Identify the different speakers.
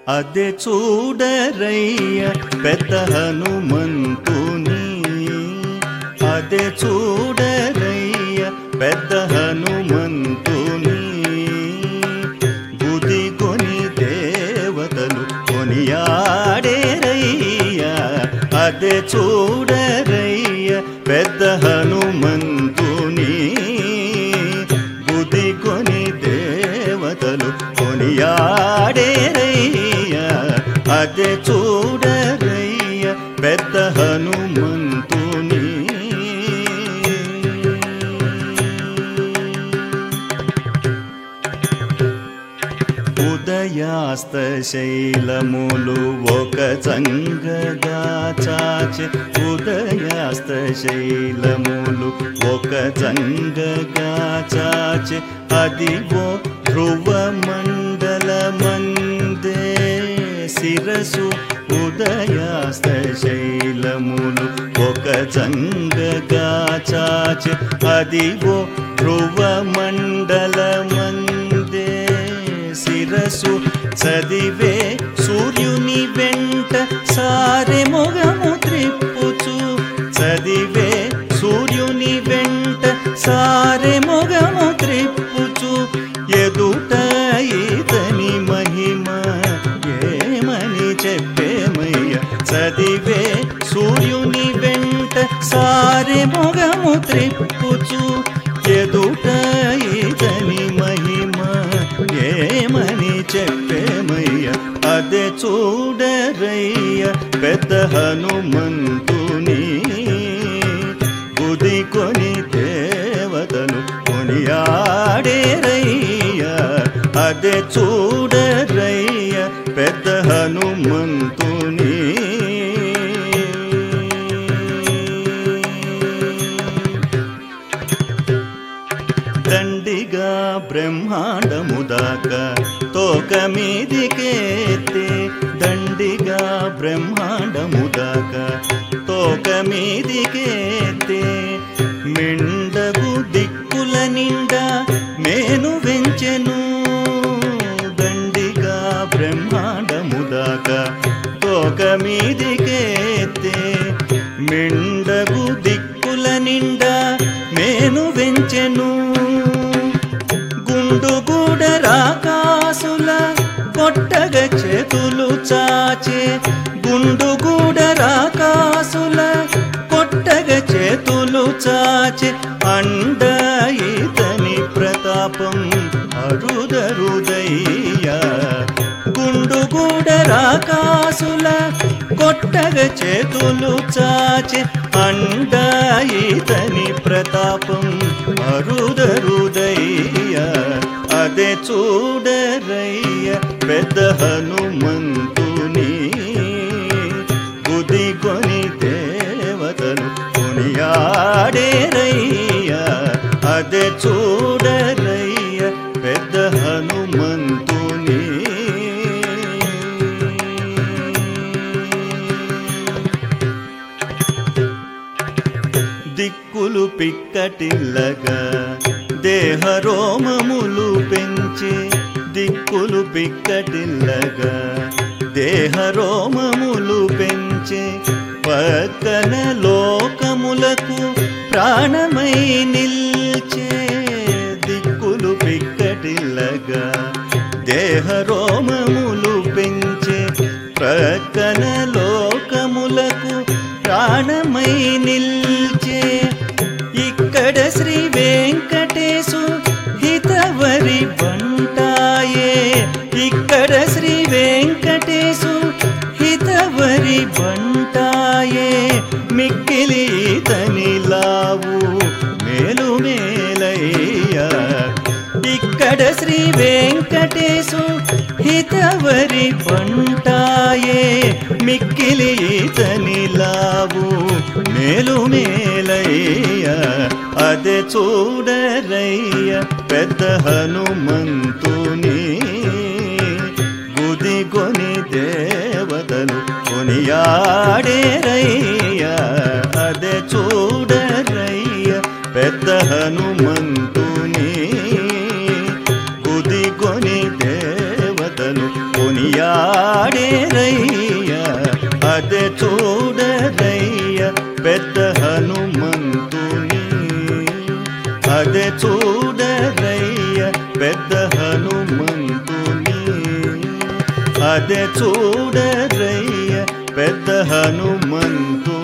Speaker 1: అదే చూడరయ్య పెద్ద హనుమంతుని అదే చూడరయ్య పెద్ద హనుమంతుని గుది కొని దేవతలు కొనియాడేరయ్య అదే చూడరయ్య పెద్ద హనుమంతుని బుద్ధి కొని దేవతలు కొనియాడేరయ్య అదే చూడరయ్య పెద్ద హనుమంతుని ఉదయాస్త శైలములు ఒక చంగగా చాచె ఉదయాస్త శైలములు ఒక చంగగా చాచె అదివో ధ్రువ మండల మందే శిరసు ఉదయాస్త శైలములు ఒక చంగగా చాచె అదివో ధ్రువ మండల మందే శిరసు చదివే సూర్యుని వెంట సారె మొగము త్రిప్పుచు చదివే సూర్యుని వెంట సారె మొగము త్రిప్పుచు ఎదుట ఇతని మహిమ ఏమని చెప్పేమయ్య చదివే సూర్యుని వెంట సారె మొగము త్రిప్పుచు ఎదుట ఇతని మహిమ ఏమని చెప్పేమయ్య అదే చూడరయ్య పెద్ద హనుమంతుని బుద్ధి కొని దేవతలు కొనియాడేరయ్య అదే చూడరయ్య పెద్ద హనుమంతుని దండిగా బ్రహ్మాండము దాకా తోక మీదికేతే దండిగా బ్రహ్మాండము దాకా తోక మీదికేతే మెండగు దిక్కుల నిండా మేను వెంచెను దండిగా బ్రహ్మాండము దాకా తోక మీదికేతే మెండగు దిక్కుల నిండా మేను వెంచెను గుండు గూడరాకాసుల కొట్టగ చేతులు చాచే గుండు గూడరాకాసుల కొట్టగ చేతులు చాచే అండ ఇతని ప్రతాపం అరుదరుదయ్యా గుండు గూడరాకాసుల కొట్టగ చేతులు చాచి అండ ఇతని ప్రతాపం అరుదరుదయ్య అదే చూడరయ్య పెద్ద హనుమంతుని బుద్ధి కొని దేవతలు కొనియాడేరయ్య అదే చూడరయ్య పెద్ద హనుమంతుని దిక్కులు పిక్కటిల్లగా దేహరోమములు పెంచి దిక్కులు పిక్కటిల్లగా దేహరోమములు పెంచి పక్కన లోకములకు ప్రాణమై నిల్చే దిక్కులు పిక్కటిల్లగా దేహరోమములు పెంచే ప్రక్కన లోకములకు ప్రాణమై నిల్చే ఇక్కడ శ్రీ వెంకటేశు హితవరి బంటాయే ఇక్కడ శ్రీ వెంకటేశు హితవరి బంటాయే మిక్కిలి తని లావు మేలు మేలయ్యా ఇక్కడ శ్రీ వెంకటేశు హితవరి పంటాయే మిక్కిలి తని లావు మేలు మేలయ్య అదే చూడరయ్య పెద్ద హనుమంతుని గుది కొని దేవతలు కొనియాడేరయ్య అదే చూడరయ్య పెద్ద హనుమంతుని గుది కొని దేవతలు కొనియాడేరయ్య అదే చూడరయ్య పెద్ద హనుమంతుని అదే చూడరయ్య పెద్ద హనుమంతుని అదే చూడరయ్య పెద్ద హనుమంతుని